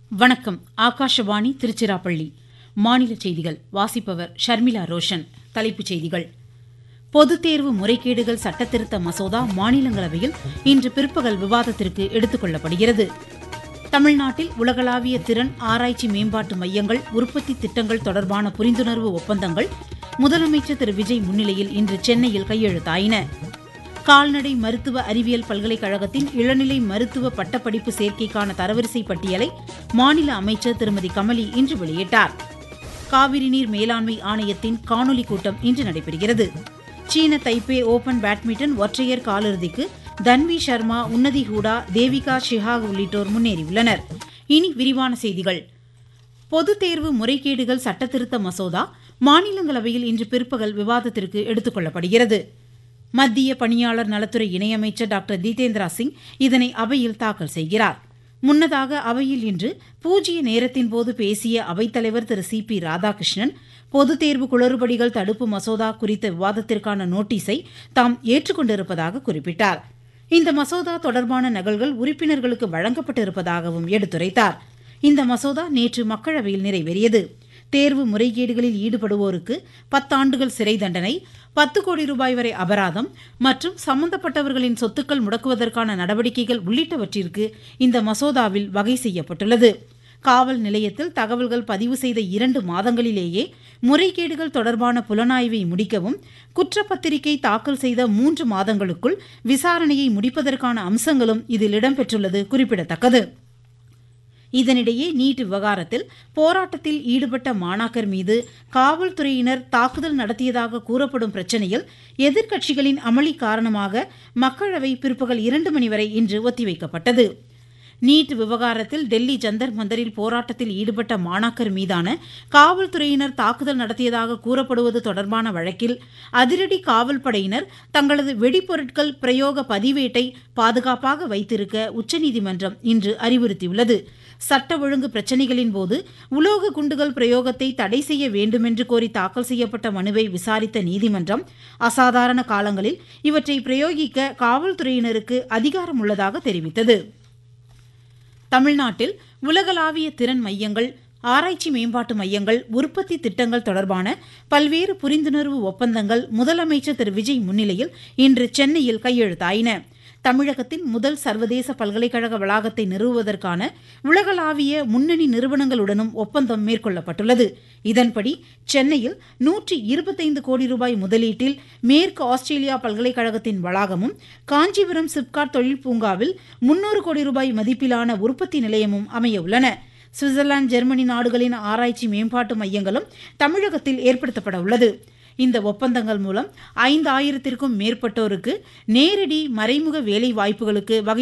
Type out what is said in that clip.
வணக்கம் ஆகாஷவாணி திருச்சிராப்பள்ளி மாநில செய்திகள் வாசிப்பவர் ஷர்மிளா ரோஷன் தலைப்புச் செய்திகள் பொதுத் தேர்வு முறைகேடுகள் சட்டத்திருத்த மசோதா மாநிலங்களவையில் இன்று பிற்பகல் விவாதத்திற்கு எடுத்துக் கொள்ளப்படுகிறது தமிழ்நாட்டில் உலகளாவிய திறன் ஆராய்ச்சி மேம்பாட்டு மையங்கள் உற்பத்தி திட்டங்கள் தொடர்பான புரிந்துணர்வு ஒப்பந்தங்கள் முதலமைச்சர் திரு விஜய் முன்னிலையில் இன்று சென்னையில் கையெழுத்தாயின கால்நடை மருத்துவ அறிவியல் பல்கலைக்கழகத்தின் இளநிலை மருத்துவ பட்டப்படிப்பு சேர்க்கைக்கான தரவரிசை பட்டியலை மாநில அமைச்சர் திருமதி கமலி இன்று வெளியிட்டார் காவிரி நீர் மேலாண்மை ஆணையத்தின் காணொலி கூட்டம் இன்று நடைபெறுகிறது சீன தைப்பே ஓபன் பேட்மிண்டன் ஒற்றையர் காலிறுதிக்கு தன்வி சர்மா உன்னதி ஹூடா தேவிகா ஷிஹாக் உள்ளிட்டோர் முன்னேறியுள்ளனர் இனி விரிவான செய்திகள் பொதுத் தேர்வு முறைகேடுகள் சட்டத்திருத்த மசோதா மாநிலங்களவையில் இன்று பிற்பகல் விவாதத்திற்கு எடுத்துக் கொள்ளப்படுகிறது மத்திய பணியாளர் நலத்துறை இணையமைச்சர் டாக்டர் ஜிதேந்திரா சிங் இதனை அவையில் தாக்கல் செய்கிறார் முன்னதாக அவையில் இன்று பூஜ்ய நேரத்தின் போது பேசிய அவைத்தலைவர் திரு சி பி ராதாகிருஷ்ணன் பொதுத் தேர்வு குளறுபடிகள் தடுப்பு மசோதா குறித்த விவாதத்திற்கான நோட்டீஸை தாம் ஏற்றுக்கொண்டிருப்பதாக குறிப்பிட்டார் இந்த மசோதா தொடர்பான நகல்கள் உறுப்பினர்களுக்கு வழங்கப்பட்டிருப்பதாகவும் எடுத்துரைத்தார் இந்த மசோதா நேற்று மக்களவையில் நிறைவேறியது தேர்வு முறைகேடுகளில் ஈடுபடுவோருக்கு பத்தாண்டுகள் சிறை தண்டனை பத்து கோடி ரூபாய் வரை அபராதம் மற்றும் சம்பந்தப்பட்டவர்களின் சொத்துக்கள் முடக்குவதற்கான நடவடிக்கைகள் உள்ளிட்டவற்றிற்கு இந்த மசோதாவில் வகை செய்யப்பட்டுள்ளது காவல் நிலையத்தில் தகவல்கள் பதிவு செய்த இரண்டு மாதங்களிலேயே முறைகேடுகள் தொடர்பான புலனாய்வை முடிக்கவும் குற்றப்பத்திரிகை தாக்கல் செய்த மூன்று மாதங்களுக்குள் விசாரணையை முடிப்பதற்கான அம்சங்களும் இதில் இடம்பெற்றுள்ளது குறிப்பிடத்தக்கது இதனிடையே நீட் விவகாரத்தில் போராட்டத்தில் ஈடுபட்ட மாணாக்கர் மீது காவல்துறையினர் தாக்குதல் நடத்தியதாக கூறப்படும் பிரச்சினையில் எதிர்க்கட்சிகளின் அமளி காரணமாக மக்களவை பிற்பகல் இரண்டு மணி வரை இன்று ஒத்திவைக்கப்பட்டது நீட் விவகாரத்தில் டெல்லி ஜந்தர் மந்தரில் போராட்டத்தில் ஈடுபட்ட மாணாக்கர் மீதான காவல்துறையினர் தாக்குதல் நடத்தியதாக கூறப்படுவது தொடர்பான வழக்கில் அதிரடி காவல் படையினர் தங்களது வெடிப்பொருட்கள் பிரயோக பதிவேட்டை பாதுகாப்பாக வைத்திருக்க உச்சநீதிமன்றம் இன்று அறிவுறுத்தியுள்ளது சட்ட ஒழுங்கு பிரச்சினைகளின் போது உலோக குண்டுகள் பிரயோகத்தை தடை செய்ய வேண்டுமென்று கோரி தாக்கல் செய்யப்பட்ட மனுவை விசாரித்த நீதிமன்றம் அசாதாரண காலங்களில் இவற்றை பிரயோகிக்க காவல்துறையினருக்கு அதிகாரம் உள்ளதாக தெரிவித்தது தமிழ்நாட்டில் உலகளாவிய திறன் மையங்கள் ஆராய்ச்சி மேம்பாட்டு மையங்கள் உற்பத்தி திட்டங்கள் தொடர்பான பல்வேறு புரிந்துணர்வு ஒப்பந்தங்கள் முதலமைச்சர் திரு விஜய் முன்னிலையில் இன்று சென்னையில் கையெழுத்தாயின தமிழகத்தின் முதல் சர்வதேச பல்கலைக்கழக வளாகத்தை நிறுவுவதற்கான உலகளாவிய முன்னணி நிறுவனங்களுடனும் ஒப்பந்தம் மேற்கொள்ளப்பட்டுள்ளது இதன்படி சென்னையில் நூற்றி இருபத்தைந்து கோடி ரூபாய் முதலீட்டில் மேற்கு ஆஸ்திரேலியா பல்கலைக்கழகத்தின் வளாகமும் காஞ்சிபுரம் சிப்காட் தொழில் பூங்காவில் முன்னூறு கோடி ரூபாய் மதிப்பிலான உற்பத்தி நிலையமும் அமைய உள்ளன சுவிட்சர்லாந்து ஜெர்மனி நாடுகளின் ஆராய்ச்சி மேம்பாட்டு மையங்களும் தமிழகத்தில் ஏற்படுத்தப்பட உள்ளது இந்த ஒப்பந்தங்கள் மூலம் ஐந்தாயிரத்திற்கும் மேற்பட்டோருக்கு நேரடி மறைமுக வேலை வாய்ப்புகளுக்கு வகை